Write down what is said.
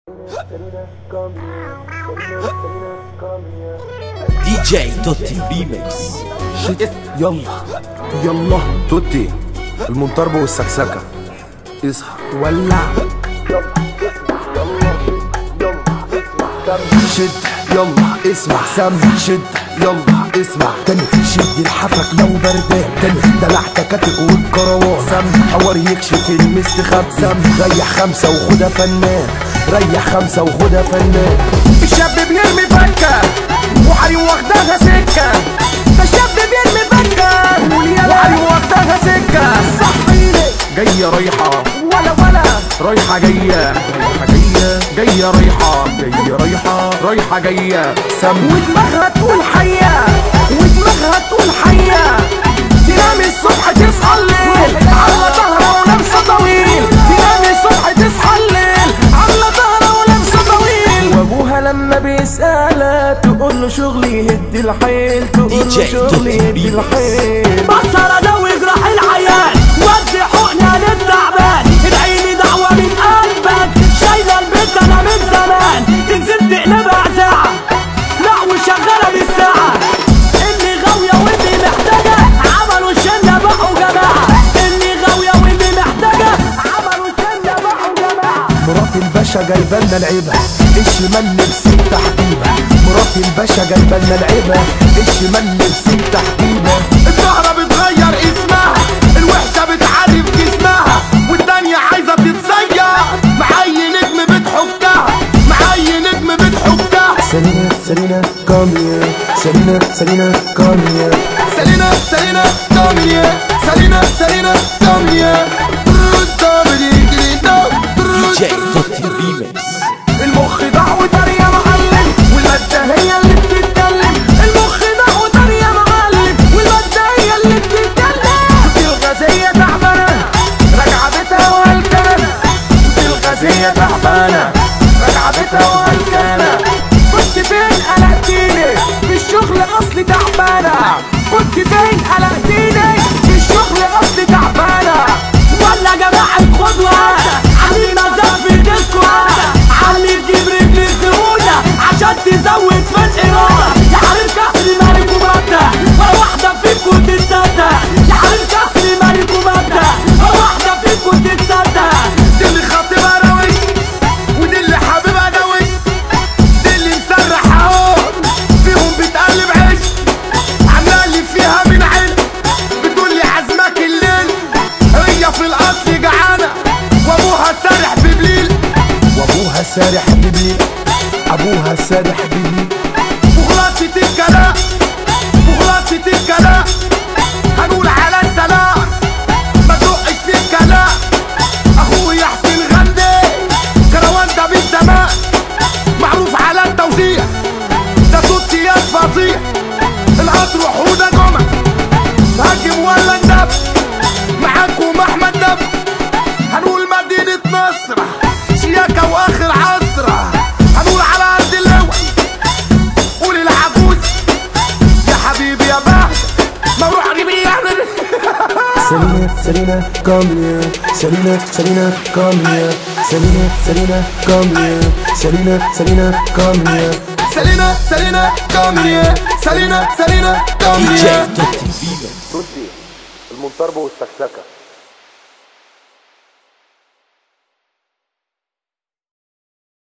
دي جي توتي ريميكس يلا يلا توتي المنطرب والسكسكة اصحى ولع شد يلا اسمع سمع شد يلا اسمع تاني شد الحفك لو بردان تاني دلع تكاتك والكروان سم حوار يكشف المستخب سم ريح خمسة وخدها فنان ريح خمسة وخدها فنان الشاب بيرمي فكة وعلي واخدها سكة ده الشاب بيرمي فكة وعلي واخدها سكة صحيلي جاية رايحة ولا ولا رايحة جاية رايحة جاية جاية رايحة جاية رايحة رايحة جاية سم ودماغها تقول حية ودماغها تقول حية تنام الصبح تصحى الليل على ظهرها ولابسة طويل تنام الصبح تصحى الليل على ظهرها ولابسة طويل وابوها لما بيسألها تقول له شغلي يهد الحيل تقول له DJ شغلي توتي يهد بيبس. الحيل بصر ادوي جراح العيان ودي حقنة للتعبان ادعيلي دعوة من قلبك شايلة البيت انا من زمان تنزل تقلبها ساعة لا وشغالة بالساعة اللي غاوية واللي محتاجة عملوا شلة بقوا جماعة اللي غاوية واللي محتاجة عملوا شلة بقوا جماعة مرات الباشا جايبالنا العيبة الشمال لبسين تحديبة مرات الباشا جايبالنا العيبة الشمال لبسين تحديبة الزهرة بتغير اسمها الوحشة بتعرف جسمها والتانية عايزة تتسير معاي نجم بتحكها معاي نجم بتحكها سلينا سلينا كامية سلينا سلينا كامية سلينا سلينا كامية سلينا سلينا كامية دي جي توتي ريميكس المخ دعوة يا معلم والمادة هي اللي بتتكلم المخ دعوة يا معلم والمادة هي اللي بتتكلم دي الغازية تعبانة راجعة بيتها وهلكانة دي الغازية تعبانة راجعة بيتها وهلكانة كنت فين قلقتيني في الشغل اصلي تعبانة كنت فين قلقتيني في الشغل اصلي تعبانة ولا جماعة خدوة عاملين مزاج في الديسكو عاملين تجيب رجل الزبونة عشان تزود في الإيرادة يا حبيب كسري مالك ومبدأ ولا واحدة فيكم تتصدق يا حبيب كسري مالك ومبدأ ولا واحدة فيكم تتصدق دي اللي خاطبها روش ودي اللي حاببها دوش دي اللي مسرح اهو فيهم بتقلب عيش عامله لي فيها من عين بتقول لي عزمك الليل هي في الاصل جعانه وابوها سارح ببليل وابوها سارح ببليل ابوها سارح ببليل وخلاصة الكلام وخلاصة الكلام هنقول على السلام ما تقعش في الكلام اخويا حسين غندي كروان ده من زمان معروف على التوزيع ده صوت يا فظيع القطر وحوده جمع هاجم ولا النفس معاكم احمد نفس هنقول مدينة نصر شياكة واخر عصرة هنقول على ارض اللوع قول العجوز يا حبيبي يا بحر مروح ريبي يعمل Selena, Selena, come here. Selena, Selena, come here. Selena, Selena, come here. Selena, Selena, come here. Selena, Selena, come here. Selena, Selena, come دي here. جي توتي ريميكس توتي المنطربة والسكسكة